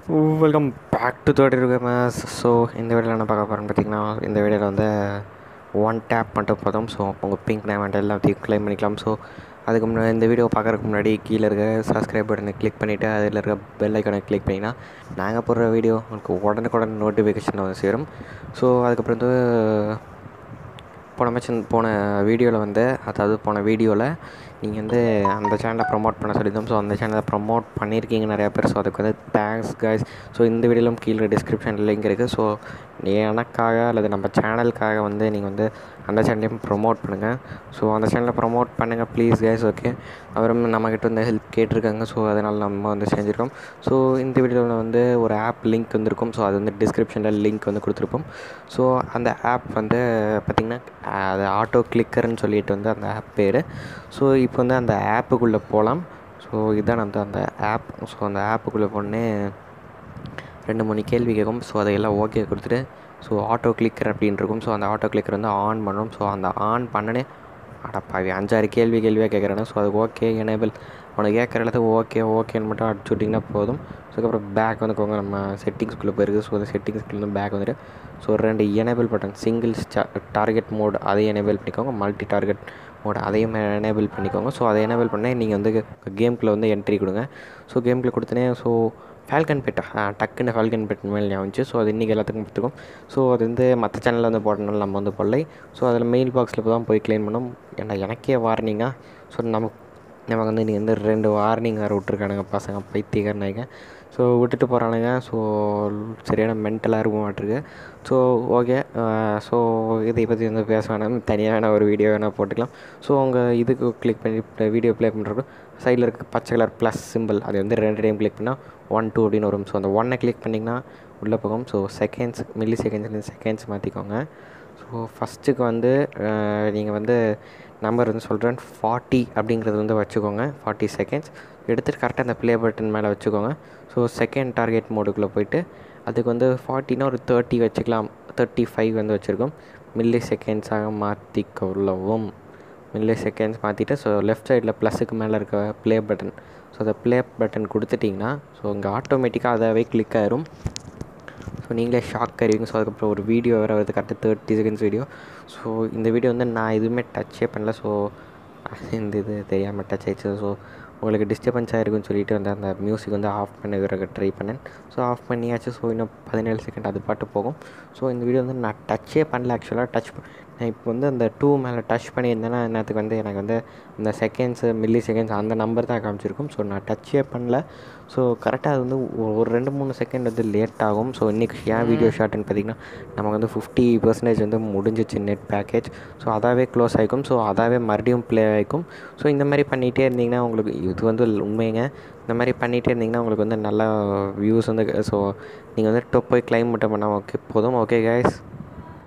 welcome back to thirty gamers so இந்த வீடியோவில் என்ன பார்க்க போகிறேன்னு பார்த்தீங்கன்னா இந்த வீடியோவில் வந்து ஒன் டேப் மட்டும் போதும் ஸோ உங்கள் பிங்க் நேம் எல்லாத்தையும் க்ளைம் பண்ணிக்கலாம் ஸோ அதுக்கு முன்னாடி இந்த வீடியோ பார்க்குறதுக்கு முன்னாடி கீழே இருக்க சப்ஸ்கிரைப் பட்டனை கிளிக் பண்ணிவிட்டு அதில் இருக்க பெல் ஐக்கனை கிளிக் பண்ணிங்கன்னா நாங்கள் போடுற வீடியோ உங்களுக்கு உடனுக்குடன் நோட்டிஃபிகேஷன் வந்து சேரும் ஸோ அதுக்கப்புறம் வந்து போன மேட்ச் போன வீடியோவில் வந்து அதாவது போன வீடியோவில் நீங்கள் வந்து அந்த சேனலை ப்ரமோட் பண்ண சொல்லியிருந்தோம் ஸோ அந்த சேனலை ப்ரமோட் பண்ணியிருக்கீங்க நிறையா பேர் ஸோ அதுக்கு வந்து தேங்க்ஸ் கைஸ் ஸோ இந்த வீடியோலும் கீழே டிஸ்கிரிப்ஷன் லிங்க் இருக்குது ஸோ எனக்காக அல்லது நம்ம சேனலுக்காக வந்து நீங்கள் வந்து அந்த சேனலையும் ப்ரொமோட் பண்ணுங்கள் ஸோ அந்த சேனலை ப்ரொமோட் பண்ணுங்கள் ப்ளீஸ் கைஸ் ஓகே அவரும் நம்மக்கிட்ட வந்து ஹெல்ப் கேட்டிருக்காங்க ஸோ அதனால் நம்ம வந்து செஞ்சுருக்கோம் ஸோ இந்த வீடியோவில் வந்து ஒரு ஆப் லிங்க் வந்துருக்கும் ஸோ அது வந்து டிஸ்கிரிப்ஷனில் லிங்க் வந்து கொடுத்துருப்போம் ஸோ அந்த ஆப் வந்து பார்த்திங்கன்னா அது ஆட்டோ கிளிக்கர்னு சொல்லிட்டு வந்து அந்த ஆப் பேர் ஸோ இப்போ வந்து அந்த ஆப்புக்குள்ளே போகலாம் ஸோ இதுதான் வந்து அந்த ஆப் ஸோ அந்த ஆப்புக்குள்ளே போனே ரெண்டு மூணு கேள்வி கேட்கும் ஸோ அதையெல்லாம் ஓகே கொடுத்துட்டு ஸோ ஆட்டோ கிளிக்கர் அப்படின்னு இருக்கும் ஸோ அந்த ஆட்டோ கிளிக்கர் வந்து ஆன் பண்ணும் ஸோ அந்த ஆன் பண்ணனே அடப்பாவி அஞ்சாறு கேள்வி கேள்வியாக கேட்குறேன்னா ஸோ அது ஓகே எனேபிள் உனக்கு கேட்குற இடத்துக்கு ஓகே ஓகேன்னு மட்டும் அடிச்சு விட்டிங்கன்னா போதும் ஸோ அதுக்கப்புறம் பேக் வந்துக்கோங்க நம்ம செட்டிங்ஸ்குள்ளே போயிருக்கு ஸோ அந்த செட்டிங்ஸ்குள்ளே வந்து பேக் வந்துட்டு ஸோ ரெண்டு enable button single target mode அதையும் எனேபிள் பண்ணிக்கோங்க மல்டி டார்கெட் மோட் அதையும் எனேபிள் பண்ணிக்கோங்க ஸோ அதை எனேபிள் பண்ணி நீங்கள் வந்து கேம்குள்ளே வந்து என்ட்ரி கொடுங்க ஸோ கேம்குள்ளே கொடுத்தனே ஸோ ஃபால்கன் பெட் டக்குன்னு ஃபால்கன் பெட் மேல் ஞாபகம் ஸோ அது இன்றைக்கி எல்லாத்துக்கும் பார்த்துக்கும் ஸோ அது வந்து மற்ற சேனலில் வந்து போட்டனால நம்ம வந்து போடலை ஸோ அதில் மெயில் பாக்ஸில் தான் போய் க்ளைம் பண்ணோம் ஏன்னா எனக்கே வார்னிங்காக ஸோ நமக்கு நமக்கு வந்து நீங்கள் வந்து ரெண்டு வார்னிங் வேறு விட்ருக்கானுங்க பசங்க பைத்தியக்காரனாங்க ஸோ விட்டுட்டு போகிறானுங்க ஸோ சரியான மென்டலாக இருக்க மாட்டிருக்கு ஸோ ஓகே ஸோ இதை பற்றி வந்து பேச வேணாம் தனியாக வேணால் ஒரு வீடியோ வேணால் போட்டுக்கலாம் ஸோ உங்கள் இதுக்கு கிளிக் பண்ணி வீடியோ ப்ளே பண்ணுறப்போ சைடில் இருக்க பச்சை கலர் ப்ளஸ் சிம்பிள் அது வந்து ரெண்டு டைம் கிளிக் பண்ணால் ஒன் டூ அப்படின்னு வரும் ஸோ அந்த ஒன்னை கிளிக் பண்ணிங்கன்னா உள்ளே போகும் so seconds milliseconds seconds மாற்றிக்கோங்க ஸோ ஃபஸ்ட்டுக்கு வந்து நீங்கள் வந்து நம்பர் வந்து சொல்கிறேன் ஃபார்ட்டி அப்படிங்கிறது வந்து வச்சுக்கோங்க ஃபார்ட்டி செகண்ட்ஸ் எடுத்துகிட்டு கரெக்டாக அந்த ப்ளே பட்டன் மேலே வச்சுக்கோங்க ஸோ செகண்ட் டார்கெட் மோடுக்குள்ளே போயிட்டு அதுக்கு வந்து ஃபார்ட்டினா ஒரு தேர்ட்டி வச்சுக்கலாம் தேர்ட்டி ஃபைவ் வந்து வச்சுருக்கோம் மில்லி செகண்ட்ஸாக மாற்றிக்கொள்ளவும் மில்லி செகண்ட்ஸ் மாற்றிட்டு ஸோ லெஃப்ட் சைடில் ப்ளஸுக்கு மேலே இருக்க ப்ளே பட்டன் ஸோ அந்த ப்ளே பட்டன் கொடுத்துட்டிங்கன்னா ஸோ இங்கே ஆட்டோமேட்டிக்காக அதாவே கிளிக் ஆயிரும் ஸோ நீங்களே ஷாக் ஆயிருவீங்க ஸோ அதுக்கப்புறம் ஒரு வீடியோ வேறு வருது கரெக்டாக தேர்ட்டி செகண்ட்ஸ் வீடியோ ஸோ இந்த வீடியோ வந்து நான் எதுவுமே டச்சே பண்ணல ஸோ இந்த இது தெரியாமல் டச் ஆயிடுச்சு ஸோ உங்களுக்கு டிஸ்டர்பன்ஸ் ஆகிருக்குன்னு சொல்லிட்டு வந்து அந்த மியூசிக் வந்து ஆஃப் பண்ண ட்ரை பண்ணேன் ஸோ ஆஃப் பண்ணியாச்சு ஸோ இன்னும் பதினேழு செகண்ட் அது பாட்டு போகும் ஸோ இந்த வீடியோ வந்து நான் டச்சே பண்ணல ஆக்சுவலாக டச் நான் இப்போ வந்து அந்த டூ மேலே டச் பண்ணியிருந்தேன்னா என்னத்துக்கு வந்து எனக்கு வந்து இந்த செகண்ட்ஸு மில்லி செகண்ட்ஸ் அந்த நம்பர் தான் காமிச்சிருக்கும் ஸோ நான் டச்சே பண்ணல ஸோ கரெக்டாக அது வந்து ஒரு ரெண்டு மூணு செகண்ட் வந்து லேட் ஆகும் ஸோ இன்றைக்கி ஏன் வீடியோ ஷார்ட்னு பார்த்திங்கன்னா நமக்கு வந்து ஃபிஃப்டி பர்சன்டேஜ் வந்து முடிஞ்சிச்சு நெட் பேக்கேஜ் ஸோ அதாவே க்ளோஸ் ஆகிக்கும் ஸோ அதாவே மறுபடியும் ப்ளே ஆகிக்கும் ஸோ இந்த மாதிரி பண்ணிகிட்டே இருந்தீங்கன்னா உங்களுக்கு இது வந்து உண்மைங்க இந்த மாதிரி பண்ணிகிட்டே இருந்தீங்கன்னா உங்களுக்கு வந்து நல்லா வியூஸ் வந்து ஸோ நீங்கள் வந்து டொப் போய் கிளைம் மட்டும் பண்ணால் ஓகே போதும் ஓகே கைஸ்